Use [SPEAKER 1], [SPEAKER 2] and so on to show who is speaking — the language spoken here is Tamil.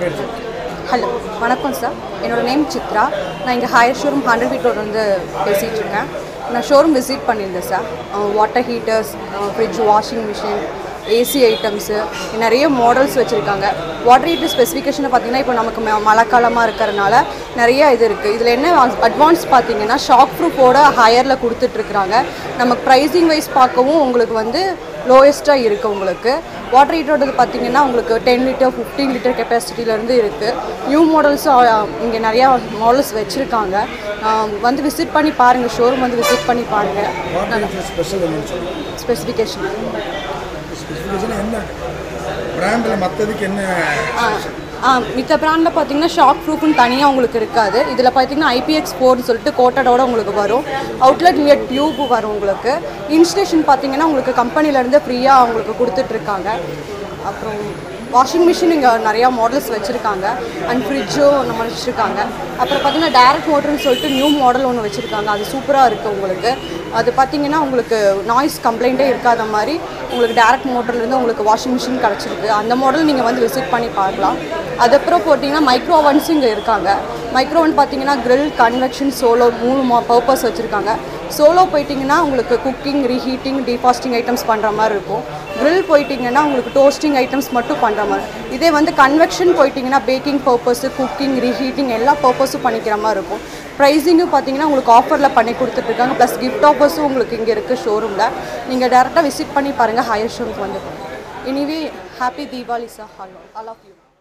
[SPEAKER 1] பேர் சொல்லு.
[SPEAKER 2] ஹலோ வணக்கம் சார் என்னோட நேம் சித்ரா நான் இங்கே Haier showroom hundred feet road வந்து பேசிகிட்டு இருக்கேன் நான் ஷோரூம் விசிட் பண்ணியிருந்தேன் sir water heaters fridge washing machine AC items நிறைய மாடல்ஸ் வச்சுருக்காங்க வாட்டர் ஹீட்டர் ஸ்பெசிஃபிகேஷனை பார்த்தீங்கன்னா இப்போ நமக்கு ம- மழைக்காலமாக இருக்கிறனால நிறைய இது இருக்குது இதில் என்ன அட்வான்ஸ் பார்த்தீங்கன்னா ஷாக் ப்ரூஃபோட ஹையரில் கொடுத்துட்ருக்குறாங்க நமக்கு ப்ரைஸிங் வைஸ் பார்க்கவும் உங்களுக்கு வந்து லோயஸ்ட்டாக இருக்குது உங்களுக்கு வாட்டர் ஹீட்டரோடது பார்த்தீங்கன்னா உங்களுக்கு டென் லிட்டர் ஃபிஃப்டீன் லிட்டர் கெப்பாசிட்டிலேருந்து இருக்குது நியூ மாடல்ஸும் இங்கே நிறையா மாடல்ஸ் வச்சுருக்காங்க வந்து விசிட் பண்ணி பாருங்கள் ஷோரூம் வந்து விசிட் பண்ணி பாருங்கள்
[SPEAKER 1] வாட்டர் ஹீட்டர் ஸ்பெஷல் என்னன்னு சொல்லுங்கள்
[SPEAKER 2] ஸ்பெசிஃபிகேஷன்
[SPEAKER 1] ஸ்பெசிஃபிகேஷன் என்ன பிராண்டில் மற்றதுக்கு என்ன
[SPEAKER 2] ஆ மித்த பிராண்டில் பார்த்தீங்கன்னா ஷாக் ப்ரூஃப்னு தனியாக உங்களுக்கு இருக்காது இதில் பார்த்தீங்கன்னா ஐபிஎக்ஸ் ஃபோர்னு சொல்லிட்டு கோட்டடோட உங்களுக்கு வரும் அவுட்லெட் நியர் டியூப் வரும் உங்களுக்கு இன்ஸ்டலேஷன் பார்த்தீங்கன்னா உங்களுக்கு கம்பெனிலேருந்து ஃப்ரீயாக உங்களுக்கு கொடுத்துட்ருக்காங்க அப்புறம் வாஷிங் மிஷின் இங்கே நிறையா மாடல்ஸ் வச்சுருக்காங்க அண்ட் ஃப்ரிட்ஜும் நம்ம வச்சுருக்காங்க அப்புறம் பார்த்தீங்கன்னா டேரக்ட் மோட்டர்னு சொல்லிட்டு நியூ மாடல் ஒன்று வச்சுருக்காங்க அது சூப்பராக இருக்குது உங்களுக்கு அது பார்த்தீங்கன்னா உங்களுக்கு நாய்ஸ் கம்ப்ளைண்ட்டே இருக்காத மாதிரி உங்களுக்கு டேரக்ட் மோட்டர்லேருந்து உங்களுக்கு வாஷிங் மிஷின் கிடச்சிருக்கு அந்த மாடல் நீங்கள் வந்து விசிட் பண்ணி பார்க்கலாம் அதுக்கப்புறம் போட்டிங்கன்னா மைக்ரோ ஓவன்ஸ் இங்கே இருக்காங்க மைக்ரோ ஓவன் பார்த்தீங்கன்னா grill கன்வெக்ஷன் சோலோ மூணு மா பர்பஸ் வச்சுருக்காங்க சோலோ போயிட்டிங்கன்னா உங்களுக்கு குக்கிங் ரீஹீட்டிங் டீஃபாஸ்டிங் ஐட்டம்ஸ் பண்ணுற மாதிரி இருக்கும் grill போயிட்டிங்கன்னா உங்களுக்கு டோஸ்டிங் ஐட்டம்ஸ் மட்டும் பண்ணுற மாதிரி இதே வந்து கன்வெக்ஷன் போயிட்டிங்கன்னா பேக்கிங் பர்பஸ் குக்கிங் ரீஹீட்டிங் எல்லா பர்பஸும் பண்ணிக்கிற மாதிரி இருக்கும் ப்ரைஸிங்கும் பார்த்தீங்கன்னா உங்களுக்கு ஆஃபரில் பண்ணி கொடுத்துட்ருக்காங்க ப்ளஸ் கிஃப்ட் ஆஃபர்ஸும் உங்களுக்கு இங்கே இருக்குது ஷோரூமில் நீங்கள் டேரெக்டாக விசிட் பண்ணி பாருங்கள் ஹையர் ஷோரூம்க்கு வந்து anyway happy Deepavali sir hello all of you